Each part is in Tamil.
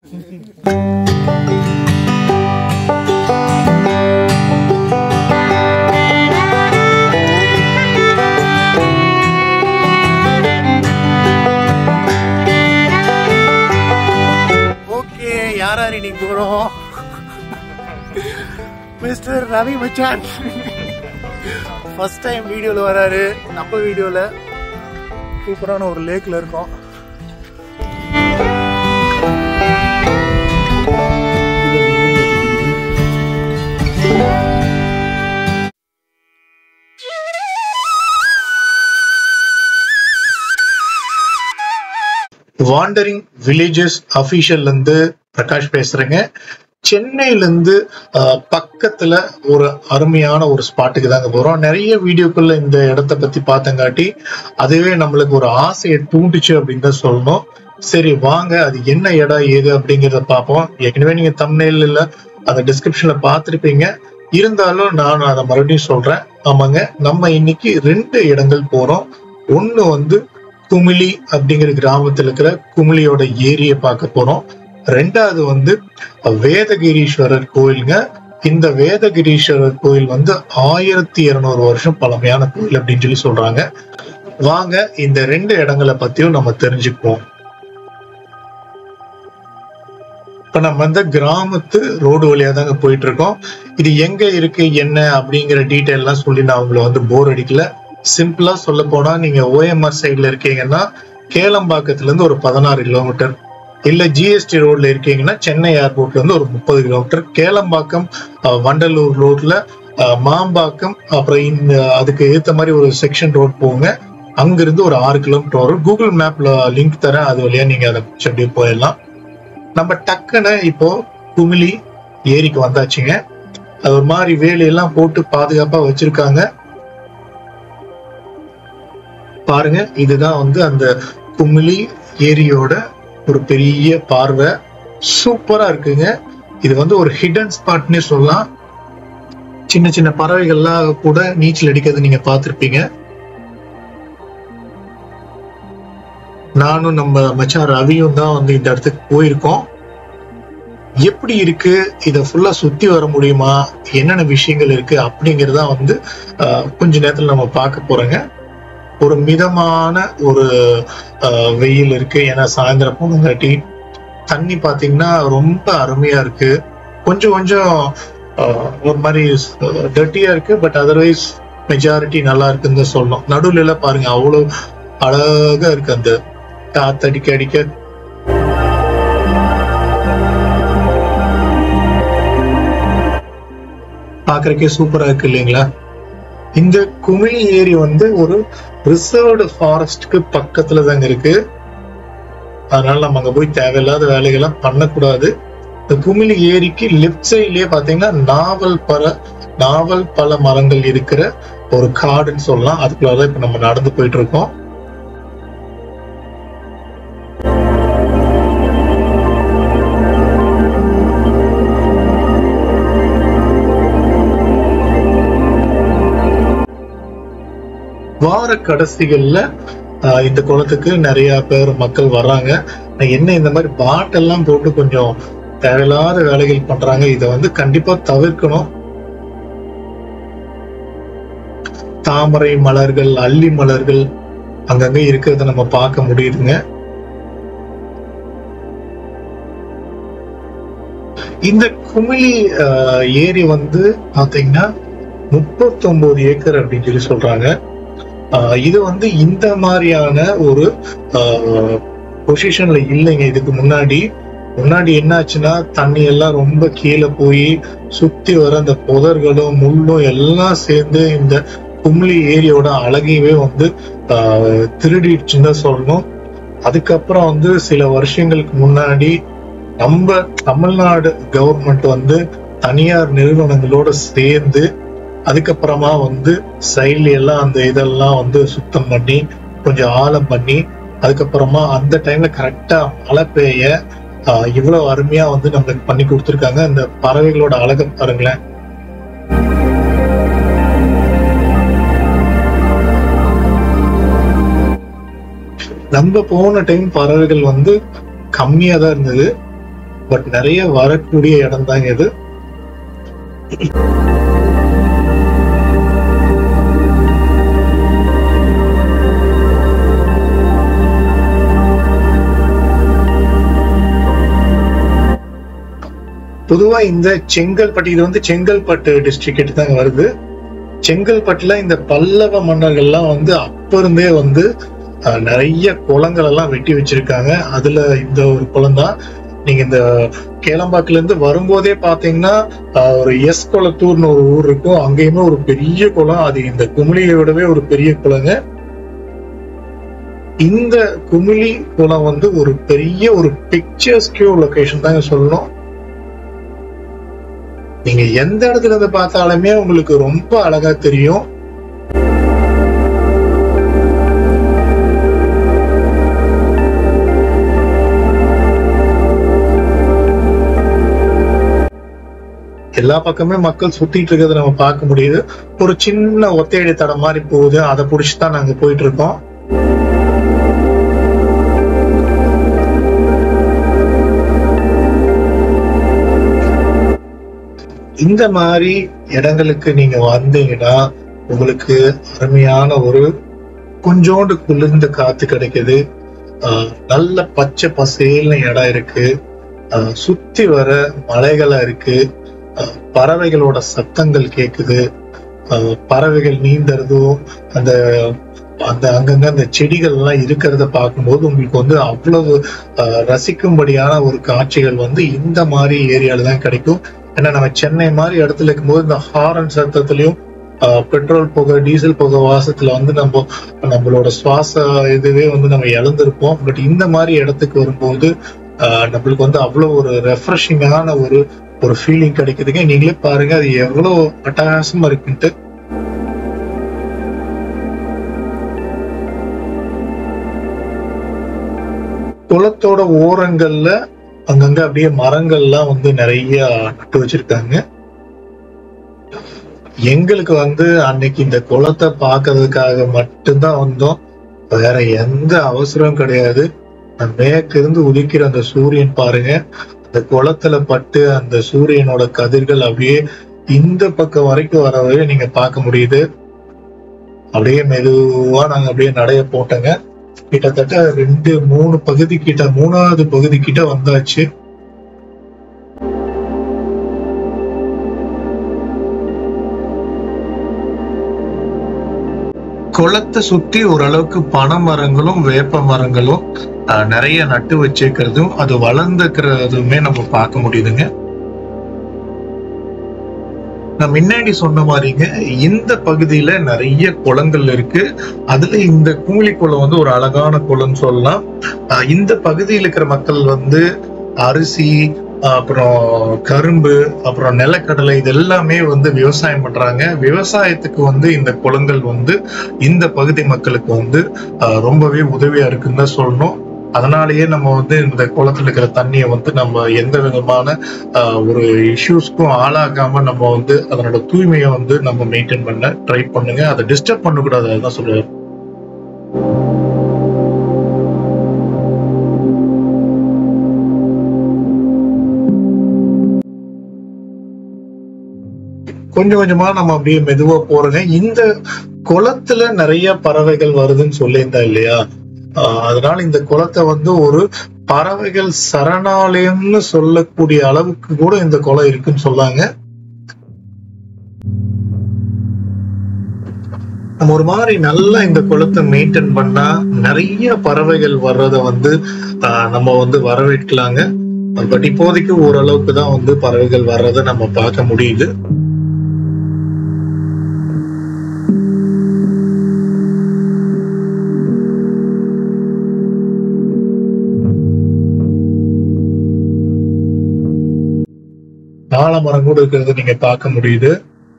ஓகே யார் யார் இன்னைக்கு போறோம் மிஸ்டர் ரவி மச்சான் ஃபர்ஸ்ட் டைம் வீடியோவில் வராரு நம்ம வீடியோவில் சூப்பரான ஒரு லேக்கில் இருக்கோம் வாண்டரிங் வில்லேஜஸ் அஃபீஷியல்ல இருந்து பிரகாஷ் பேசுறேங்க சென்னையில இருந்து அஹ், பக்கத்துல ஒரு அருமையான ஒரு ஸ்பாட்டுக்கு தாங்க போறோம் நிறைய வீடியோக்குள்ள இந்த இடத்த பத்தி பார்த்தங்காட்டி அதுவே நம்மளுக்கு ஒரு ஆசையை தூண்டுச்சு அப்படின்னு தான் சொல்லணும் சரி வாங்க அது என்ன இடம் ஏது அப்படிங்கிறத பார்ப்போம் ஏற்கனவே நீங்க தமிழ்ல அந்த டிஸ்கிரிப்ஷன்ல பார்த்திருப்பீங்க இருந்தாலும் நான் அதை மறுபடியும் சொல்றேன் ஆமாங்க நம்ம இன்னைக்கு ரெண்டு இடங்கள் போறோம் ஒண்ணு வந்து குமிளி அப்படிங்கிற கிராமத்துல இருக்கிற குமிளியோட ஏரியை பார்க்க போறோம் ரெண்டாவது வந்து வேதகிரீஸ்வரர் கோயிலுங்க இந்த வேதகிரீஸ்வரர் கோயில் வந்து ஆயிரத்தி இருநூறு வருஷம் பழமையான கோயில் அப்படின்னு சொல்லி சொல்றாங்க வாங்க இந்த ரெண்டு இடங்களை பத்தியும் நம்ம தெரிஞ்சுக்குவோம் இப்ப நம்ம வந்து கிராமத்து ரோடு வழியா தாங்க போயிட்டு இருக்கோம் இது எங்க இருக்கு என்ன அப்படிங்கிற டீட்டெயில் எல்லாம் சொல்லி நான் உங்களை வந்து போர் அடிக்கல சிம்பிளா சொல்ல போனா நீங்க ஓஎம்ஆர் சைட்ல இருக்கீங்கன்னா கேளம்பாக்கத்துல இருந்து ஒரு பதினாறு கிலோமீட்டர் இல்ல ஜிஎஸ்டி ரோட்ல இருக்கீங்கன்னா சென்னை ஏர்போர்ட்ல இருந்து ஒரு முப்பது கிலோமீட்டர் கேளம்பாக்கம் அஹ், வண்டலூர் ரோட்ல அஹ், மாம்பாக்கம் அப்புறம் இந்த அதுக்கு ஏத்த மாதிரி ஒரு செக்ஷன் ரோட் போங்க அங்கிருந்து ஒரு ஆறு கிலோமீட்டர் வரும் கூகுள் மேப்ல லிங்க் தரேன் அது வழியா நீங்க அதை அப்படியே போயிடலாம் நம்ம டக்குன்னு இப்போ குமிளி ஏரிக்கு வந்தாச்சுங்க அது ஒரு மாதிரி வேலையெல்லாம் போட்டு பாதுகாப்பா வச்சிருக்காங்க பாருங்க இதுதான் வந்து அந்த குமிளி ஏரியோட ஒரு பெரிய பார்வை சூப்பரா இருக்குங்க இது வந்து ஒரு ஹிடன் ஸ்பாட்னே சொல்லலாம் சின்ன சின்ன பறவைகள்லாம் கூட நீச்சல் அடிக்கிறது நீங்க பார்த்திருப்பீங்க நானும் நம்ம மச்சான் ரவியும் தான் வந்து இந்த இடத்துக்கு போயிருக்கோம் எப்படி இருக்கு இதை ஃபுல்லா சுத்தி வர முடியுமா என்னென்ன விஷயங்கள் இருக்கு அப்படிங்கறத வந்து ஆஹ், கொஞ்ச நேரத்துல நம்ம பார்க்க போறோங்க ஒரு மிதமான ஒரு ஆஹ், வெயில் இருக்கு ஏன்னா சாயந்தரம் போனங்காட்டி தண்ணி பாத்தீங்கன்னா ரொம்ப அருமையா இருக்கு கொஞ்சம் கொஞ்சம் ஆஹ், ஒரு மாதிரி டர்ட்டியா இருக்கு பட் அதர்வைஸ் மெஜாரிட்டி நல்லா இருக்குன்னு தான் சொல்லணும் நடுவுல எல்லாம் பாருங்க அவ்வளவு அழகா இருக்கு அந்த காத்தடிக்க அடிக்க பாக்குறதுக்கே சூப்பரா இருக்கு இல்லைங்களா இந்த குமிழி ஏரி வந்து ஒரு ரிசர்வ்டு ஃபாரஸ்ட்க்கு பக்கத்துல தாங்க இருக்கு அதனால நம்ம அங்க போய் தேவையில்லாத வேலைகள்லாம் பண்ணக்கூடாது இந்த குமிழி ஏரிக்கு லெஃப்ட் சைட்லயே பாத்தீங்கன்னா நாவல் பல நாவல் பல மரங்கள் இருக்கிற ஒரு காடுன்னு சொல்லலாம் அதுக்குள்ளதான் இப்ப நம்ம நடந்து போயிட்டு இருக்கோம் வார கடைசிகள்ல ஆஹ், இந்த குளத்துக்கு நிறைய பேர் மக்கள் வர்றாங்க நான் என்ன இந்த மாதிரி பாட்டெல்லாம் போட்டு கொஞ்சம் தேவையில்லாத வேலைகள் பண்றாங்க இதை வந்து கண்டிப்பா தவிர்க்கணும் தாமரை மலர்கள் அல்லி மலர்கள் அங்கங்க இருக்கிறத நம்ம பார்க்க முடியுதுங்க இந்த குமிழி ஆஹ், ஏரி வந்து பாத்தீங்கன்னா முப்பத்தொன்பது ஏக்கர் அப்படின்னு சொல்லி சொல்றாங்க ஆஹ் இது வந்து இந்த மாதிரியான ஒரு பொசிஷன்ல இல்லைங்க இதுக்கு முன்னாடி முன்னாடி என்னாச்சுன்னா தண்ணி எல்லாம் ரொம்ப கீழே போய் சுத்தி வர அந்த புதர்களும் முள்ளும் எல்லாம் சேர்ந்து இந்த கும்ளி ஏரியோட அழகையவே வந்து ஆஹ் திருடிடுச்சுன்னு தான் சொல்லணும் அதுக்கப்புறம் வந்து சில வருஷங்களுக்கு முன்னாடி நம்ம தமிழ்நாடு கவர்மெண்ட் வந்து தனியார் நிறுவனங்களோட சேர்ந்து அதுக்கப்புறமா வந்து சைட்ல எல்லாம் அந்த இதெல்லாம் வந்து சுத்தம் பண்ணி கொஞ்சம் ஆழம் பண்ணி அதுக்கப்புறமா அந்த டைம்ல கரெக்டா மழை பெய்ய ஆஹ், இவ்வளவு அருமையா வந்து நம்மளுக்கு பண்ணி கொடுத்துருக்காங்க இந்த பறவைகளோட அழகை பாருங்களேன் நம்ம போன டைம் பறவைகள் வந்து கம்மியா தான் இருந்தது பட் நிறைய வரக்கூடிய இடம் தாங்க இது பொதுவா இந்த செங்கல்பட்டு இது வந்து செங்கல்பட்டு டிஸ்ட்ரிக்ட் தாங்க வருது செங்கல்பட்டுல இந்த பல்லவ மன்னர்கள்லாம் வந்து அப்ப இருந்தே வந்து அஹ், நிறைய குளங்கள் எல்லாம் வெட்டி வச்சிருக்காங்க அதுல இந்த ஒரு குளம் தான் நீங்க இந்த கேளம்பாக்குல இருந்து வரும்போதே பாத்தீங்கன்னா அஹ், ஒரு எஸ் குளத்தூர்னு ஒரு ஊர் இருக்கும் அங்கேயுமே ஒரு பெரிய குளம் அது இந்த குமிழியை விடவே ஒரு பெரிய குளங்க இந்த குமிழி குளம் வந்து ஒரு பெரிய ஒரு பிக்சர்ஸ்கியூ லொகேஷன் தாங்க சொல்லணும் நீங்க எந்த இடத்துல இருந்து பார்த்தாலுமே உங்களுக்கு ரொம்ப அழகா தெரியும் எல்லா பக்கமே மக்கள் சுத்திட்டு இருக்கிறத நம்ம பார்க்க முடியுது ஒரு சின்ன ஒத்தையடி தடம் மாதிரி போகுது அதை புடிச்சு தான் நாங்க போயிட்டு இருக்கோம் இந்த மாதிரி இடங்களுக்கு நீங்க வந்தீங்கன்னா உங்களுக்கு அருமையான ஒரு கொஞ்சோண்டு குளிர்ந்த காத்து கிடைக்குது ஆஹ் நல்ல பச்சை பசேல்னு இடம் இருக்கு ஆஹ் சுத்தி வர மலைகளா இருக்கு ஆஹ் பறவைகளோட சத்தங்கள் கேக்குது ஆஹ் பறவைகள் நீந்தறதும் அந்த அந்த அங்கங்க அந்த செடிகள் எல்லாம் இருக்கிறத பார்க்கும்போது உங்களுக்கு வந்து அவ்வளவு ஆஹ் ரசிக்கும்படியான ஒரு காட்சிகள் வந்து இந்த மாதிரி ஏரியால தான் கிடைக்கும் ஏன்னா நம்ம சென்னை மாதிரி இடத்துல இருக்கும்போது இந்த ஹாரன் சத்தத்திலையும் ஆஹ் பெட்ரோல் புகை டீசல் புகை வாசத்துல வந்து நம்ம நம்மளோட சுவாச இதுவே வந்து நம்ம இழந்திருப்போம் பட் இந்த மாதிரி இடத்துக்கு வரும்போது ஆஹ் நம்மளுக்கு வந்து அவ்வளவு ஒரு ரெஃப்ரெஷிங்கான ஒரு ஒரு ஃபீலிங் கிடைக்குதுங்க நீங்களே பாருங்க அது எவ்வளவு அட்டகாசமா இருக்குன்ட்டு குளத்தோட ஓரங்கள்ல அங்கங்க அப்படியே மரங்கள்லாம் வந்து நிறைய நட்டு வச்சிருக்காங்க எங்களுக்கு வந்து அன்னைக்கு இந்த குளத்தை பார்க்கறதுக்காக மட்டும்தான் வந்தோம் வேற எந்த அவசரம் கிடையாது அந்த மேற்கு இருந்து உதிக்கிற அந்த சூரியன் பாருங்க அந்த குளத்துல பட்டு அந்த சூரியனோட கதிர்கள் அப்படியே இந்த பக்கம் வரைக்கும் வரவே நீங்க பார்க்க முடியுது அப்படியே மெதுவா நாங்க அப்படியே நடைய போட்டோங்க கிட்டத்தட்ட ரெண்டு மூணு பகுதி கிட்ட மூணாவது பகுதி கிட்ட வந்தாச்சு குளத்தை சுத்தி ஓரளவுக்கு பனை மரங்களும் வேப்ப மரங்களும் ஆஹ், நிறைய நட்டு வச்சிருக்கிறதும் அது வளர்ந்துக்கிறதுமே நம்ம பார்க்க முடியுதுங்க நான் முன்னாடி சொன்ன மாதிரிங்க இந்த பகுதியில நிறைய குளங்கள் இருக்கு அதுல இந்த குமிழி குளம் வந்து ஒரு அழகான குளம்னு சொல்லலாம் ஆஹ், இந்த பகுதியில் இருக்கிற மக்கள் வந்து அரிசி அப்புறம் கரும்பு அப்புறம் நிலக்கடலை இது எல்லாமே வந்து விவசாயம் பண்றாங்க விவசாயத்துக்கு வந்து இந்த குளங்கள் வந்து இந்த பகுதி மக்களுக்கு வந்து ஆஹ், ரொம்பவே உதவியா இருக்குன்னு தான் சொல்லணும் அதனாலேயே நம்ம வந்து இந்த குளத்துல இருக்கிற தண்ணியை வந்து நம்ம எந்த விதமான ஆஹ், ஒரு இஷ்யூஸ்க்கும் ஆளாகாம நம்ம வந்து அதனோட தூய்மையை வந்து நம்ம மெயின்டைன் பண்ண ட்ரை பண்ணுங்க அதை டிஸ்டர்ப் பண்ணக்கூடாது அதுதான் சொல்லுவார் கொஞ்சம் கொஞ்சமா நம்ம அப்படியே மெதுவா போறோங்க இந்த குளத்துல நிறைய பறவைகள் வருதுன்னு சொல்லியிருந்தா இல்லையா ஆஹ் அதனால இந்த குளத்தை வந்து ஒரு பறவைகள் சரணாலயம்னு சொல்லக்கூடிய அளவுக்கு கூட இந்த குளம் இருக்குன்னு சொல்லாங்க நம்ம ஒரு மாதிரி நல்லா இந்த குளத்தை மெயின்டைன் பண்ணா நிறைய பறவைகள் வர்றத வந்து ஆஹ் நம்ம வந்து வரவேற்கலாங்க பட் இப்போதைக்கு ஓரளவுக்கு தான் வந்து பறவைகள் வர்றதை நம்ம பார்க்க முடியுது ஆலமரம் கூட இருக்கிறது நீங்க பார்க்க முடியுது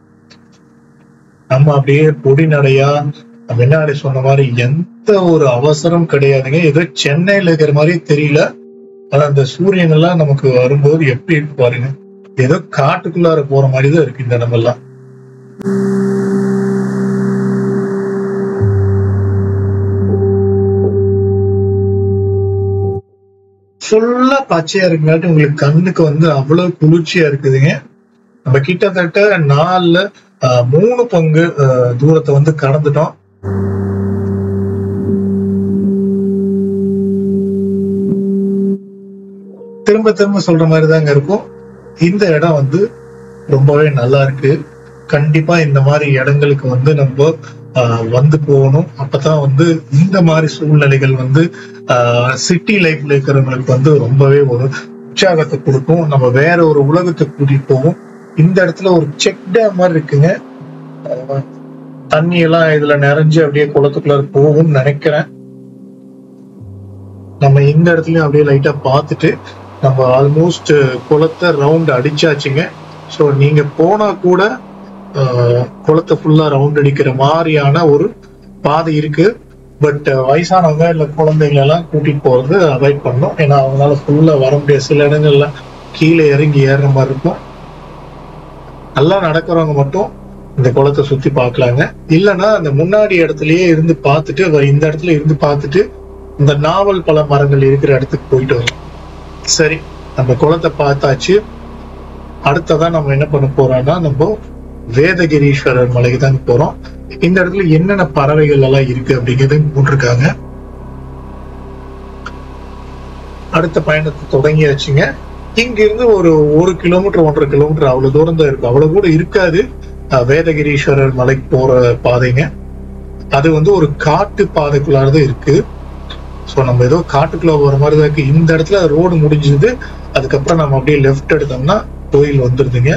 நம்ம அப்படியே பொடி நடையா முன்னாடி சொன்ன மாதிரி எந்த ஒரு அவசரம் கிடையாதுங்க ஏதோ சென்னையில இருக்கிற மாதிரி தெரியல ஆனா அந்த சூரியன் எல்லாம் நமக்கு வரும்போது எப்படி இருக்கு பாருங்க ஏதோ காட்டுக்குள்ளார போற மாதிரி தான் இருக்கு இந்த இடமெல்லாம் ஃபுல்லா பச்சையா இருக்குங்காட்டி உங்களுக்கு கண்ணுக்கு வந்து அவ்வளவு குளிர்ச்சியா இருக்குதுங்க நம்ம கிட்டத்தட்ட நாலுல ஆஹ், மூணு பங்கு ஆஹ், தூரத்தை வந்து கடந்துட்டோம் திரும்ப திரும்ப சொல்ற மாதிரி தாங்க இருக்கும் இந்த இடம் வந்து ரொம்பவே நல்லா இருக்கு கண்டிப்பா இந்த மாதிரி இடங்களுக்கு வந்து நம்ம ஆஹ், வந்து போகணும் அப்பதான் வந்து இந்த மாதிரி சூழ்நிலைகள் வந்து சிட்டி லைஃப்ல இருக்கிறவங்களுக்கு வந்து ரொம்பவே ஒரு உற்சாகத்தை கொடுக்கும் நம்ம வேற ஒரு உலகத்துக்கு கூட்டிட்டு போகும் இந்த இடத்துல ஒரு செக் டேம் மாதிரி இருக்குங்க ஆஹ், தண்ணி எல்லாம் இதுல நிறைஞ்சு அப்படியே குளத்துக்குள்ள போகும்னு நினைக்கிறேன் நம்ம இந்த இடத்துலயும் அப்படியே லைட்டா பார்த்துட்டு நம்ம ஆல்மோஸ்ட் குளத்தை ரவுண்ட் அடிச்சாச்சுங்க ஸோ நீங்க போனா கூட ஆஹ், குளத்தை ஃபுல்லா ரவுண்ட் அடிக்கிற மாதிரியான ஒரு பாதை இருக்கு பட் வயசானவங்க இல்ல குழந்தைங்களை எல்லாம் கூட்டிட்டு போறது அவாய்ட் பண்ணணும் ஏன்னா அவங்களால ஃபுல்லா வர முடியாது சில இடங்கள்ல கீழே இறங்கி ஏறுற மாதிரி இருக்கும் நல்லா நடக்கிறவங்க மட்டும் இந்த குளத்தை சுத்தி பார்க்கலாங்க இல்லைன்னா அந்த முன்னாடி இடத்துலயே இருந்து பார்த்துட்டு வ- இந்த இடத்துல இருந்து பார்த்துட்டு இந்த நாவல் பழ மரங்கள் இருக்கிற இடத்துக்கு போயிட்டு வரும் சரி நம்ம குளத்தை பார்த்தாச்சு அடுத்ததான் நம்ம என்ன பண்ண போறோம்னா நம்ம வேதகிரீஸ்வரர் மலைக்கு தான் போறோம் இந்த இடத்துல என்னென்ன பறவைகள் எல்லாம் இருக்கு அப்படிங்கறத போட்டிருக்காங்க அடுத்த பயணத்தை தொடங்கியாச்சுங்க இங்க இருந்து ஒரு ஒரு கிலோமீட்டர் ஒன்றரை கிலோமீட்டர் அவ்வளவு தூரம் தான் இருக்கும் அவ்வளவு கூட இருக்காது அஹ், வேதகிரீஸ்வரர் மலைக்கு போற பாதைங்க அது வந்து ஒரு காட்டு பாதைக்குள்ளாரதான் இருக்கு ஸோ நம்ம ஏதோ காட்டுக்குள்ள போற மாதிரி தான் இருக்கு இந்த இடத்துல ரோடு முடிஞ்சது அதுக்கப்புறம் நம்ம அப்படியே லெஃப்ட் எடுத்தோம்னா கோயில் வந்துருதுங்க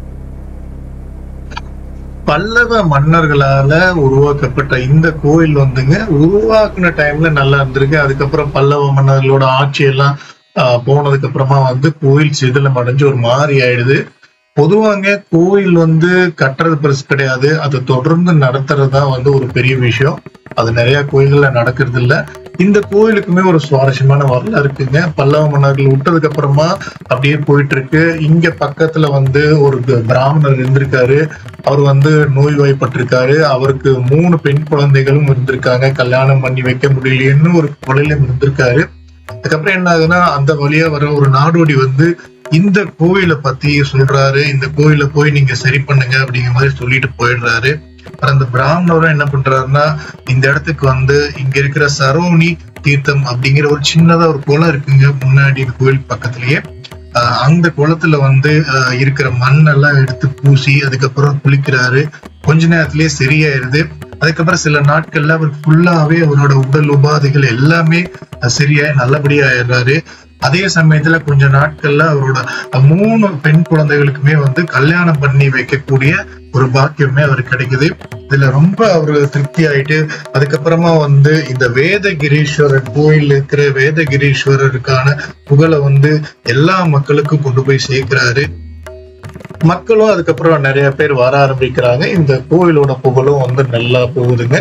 பல்லவ மன்னர்களால உருவாக்கப்பட்ட இந்த கோயில் வந்துங்க உருவாக்குன டைம்ல நல்லா இருந்திருக்கு அதுக்கப்புறம் பல்லவ மன்னர்களோட ஆட்சி எல்லாம் ஆஹ், போனதுக்கு அப்புறமா வந்து கோயில் சிதிலம் அடைஞ்சு ஒரு மாதிரி ஆயிடுது பொதுவாங்க கோயில் வந்து கட்டுறது பெருசு கிடையாது அதை தொடர்ந்து நடத்துறது தான் வந்து ஒரு பெரிய விஷயம் அது நிறைய கோயில்கள்ல நடக்கிறது இல்ல இந்த கோயிலுக்குமே ஒரு சுவாரஸ்யமான வரலாறு இருக்குங்க பல்லவ மன்னர்கள் விட்டதுக்கு அப்புறமா அப்படியே போயிட்டு இருக்கு இங்க பக்கத்துல வந்து ஒரு க- பிராமணர் இருந்திருக்காரு அவர் வந்து நோய்வாய்ப்பட்டிருக்காரு அவருக்கு மூணு பெண் குழந்தைகளும் இருந்திருக்காங்க கல்யாணம் பண்ணி வைக்க முடியலையேன்னு ஒரு கொலையிலும் இருந்திருக்காரு அதுக்கப்புறம் என்ன ஆகுதுன்னா அந்த வழியா வர ஒரு நாடோடி வந்து இந்த கோயிலை பத்தி சொல்றாரு இந்த கோயிலை போய் நீங்க சரி பண்ணுங்க அப்படிங்கிற மாதிரி சொல்லிட்டு போயிடுறாரு அப்புறம் அந்த பிராமணரும் என்ன பண்றாருன்னா இந்த இடத்துக்கு வந்து இங்க இருக்கிற சரோனி தீர்த்தம் அப்படிங்கிற ஒரு சின்னதா ஒரு குளம் இருக்குங்க முன்னாடி கோயில் பக்கத்துலயே ஆஹ் அந்த குளத்துல வந்து ஆஹ் இருக்கிற மண்ணெல்லாம் எடுத்து பூசி அதுக்கப்புறம் குளிக்கிறாரு கொஞ்ச நேரத்திலேயே சரியாயிருது அதுக்கப்புறம் சில நாட்கள்ல அவர் ஃபுல்லாவே அவரோட உடல் உபாதைகள் எல்லாமே அஹ் சரியாயி நல்லபடியா ஆயிடுறாரு அதே சமயத்துல கொஞ்ச நாட்கள்ல அவரோட அஹ் மூணு பெண் குழந்தைகளுக்குமே வந்து கல்யாணம் பண்ணி வைக்கக்கூடிய ஒரு பாக்கியமே அவருக்கு கிடைக்குது இதுல ரொம்ப அவரு திருப்தி ஆயிட்டு அதுக்கப்புறமா வந்து இந்த வேதகிரீஸ்வரர் கோயில் இருக்கிற வேதகிரீஸ்வரருக்கான புகழை வந்து எல்லா மக்களுக்கும் கொண்டு போய் சேர்க்கிறாரு மக்களும் அதுக்கப்புறம் நிறைய பேர் வர ஆரம்பிக்கிறாங்க இந்த கோயிலோட புகழும் வந்து நல்லா போகுதுங்க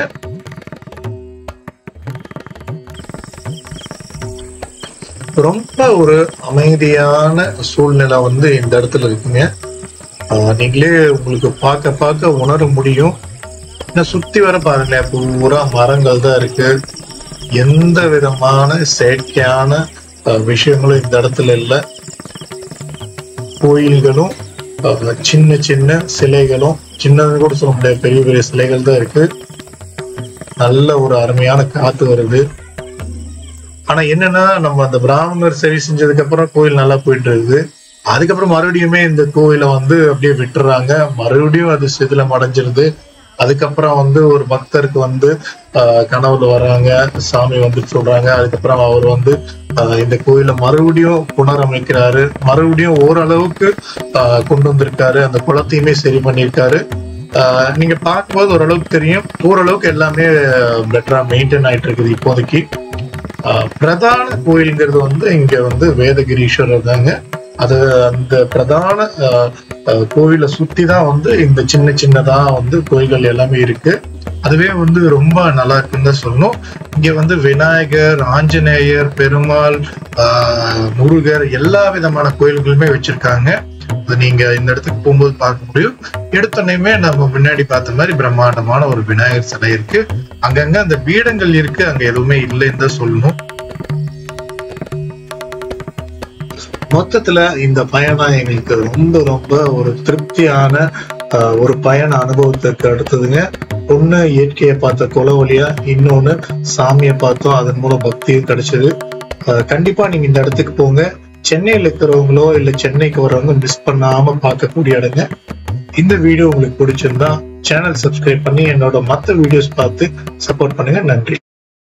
ரொம்ப ஒரு அமைதியான சூழ்நிலை வந்து இந்த இடத்துல இருக்குங்க ஆஹ் நீங்களே உங்களுக்கு பார்க்க பார்க்க உணர முடியும் இன்னும் சுத்தி வர பாருங்களேன் பூரா மரங்கள் தான் இருக்கு எந்த விதமான செயற்கையான ஆஹ் விஷயங்களும் இந்த இடத்துல இல்லை கோயில்களும் ஆஹ் சின்ன சின்ன சிலைகளும் சின்னது கூட சொல்ல முடியாது பெரிய பெரிய சிலைகள் தான் இருக்கு நல்ல ஒரு அருமையான காத்து வருது ஆனா என்னன்னா நம்ம அந்த பிராமணர் சரி செஞ்சதுக்கு அப்புறம் கோயில் நல்லா போயிட்டு இருக்குது அதுக்கப்புறம் மறுபடியுமே இந்த கோயிலை வந்து அப்படியே விட்டுறாங்க மறுபடியும் அது சிதிலம் அடைஞ்சிருது அதுக்கப்புறம் வந்து ஒரு பக்தருக்கு வந்து ஆஹ், கனவுல வர்றாங்க சாமி வந்து சொல்றாங்க அதுக்கப்புறம் அவர் வந்து ஆஹ், இந்த கோயிலை மறுபடியும் புனரமைக்கிறாரு மறுபடியும் ஓரளவுக்கு ஆஹ், கொண்டு வந்திருக்காரு அந்த குளத்தையுமே சரி பண்ணியிருக்காரு ஆஹ், நீங்க பார்க்கும்போது ஓரளவுக்கு தெரியும் ஓரளவுக்கு எல்லாமே பெட்டரா மெயின்டைன் ஆயிட்டு இருக்குது இப்போதைக்கு ஆஹ் பிரதான கோயில்ங்கிறது வந்து இங்க வந்து வேதகிரீஸ்வரர் தாங்க அது அந்த பிரதான ஆஹ், ஆஹ், கோயிலை சுத்தி தான் வந்து இந்த சின்ன சின்னதா வந்து கோயில்கள் எல்லாமே இருக்கு அதுவே வந்து ரொம்ப நல்லா இருக்குன்னு தான் சொல்லணும் இங்க வந்து விநாயகர் ஆஞ்சநேயர் பெருமாள் ஆஹ், முருகர் எல்லா விதமான கோயில்களுமே வச்சிருக்காங்க அது நீங்க இந்த இடத்துக்கு போகும்போது பார்க்க முடியும் எடுத்தோடனேயுமே நம்ம முன்னாடி பார்த்த மாதிரி பிரம்மாண்டமான ஒரு விநாயகர் சிலை இருக்கு அங்கங்க அந்த பீடங்கள் இருக்கு அங்க எதுவுமே இல்லைன்னு தான் சொல்லணும் மொத்தத்துல இந்த பயணம் எங்களுக்கு ரொம்ப ரொம்ப ஒரு திருப்தியான ஆஹ், ஒரு பயண அனுபவத்துக்கு அடுத்ததுங்க ஒண்ணு இயற்கையை பார்த்த குலவழியா இன்னொன்னு சாமியை பார்த்தோம் அதன் மூலம் பக்தியும் கிடைச்சது ஆஹ், கண்டிப்பா நீங்க இந்த இடத்துக்கு போங்க சென்னையில இருக்கிறவங்களோ இல்ல சென்னைக்கு வரவங்க மிஸ் பண்ணாம பார்க்கக்கூடிய இடங்க இந்த வீடியோ உங்களுக்கு பிடிச்சிருந்தா சேனல் சப்ஸ்கிரைப் பண்ணி என்னோட மத்த வீடியோஸ் பார்த்து சப்போர்ட் பண்ணுங்க நன்றி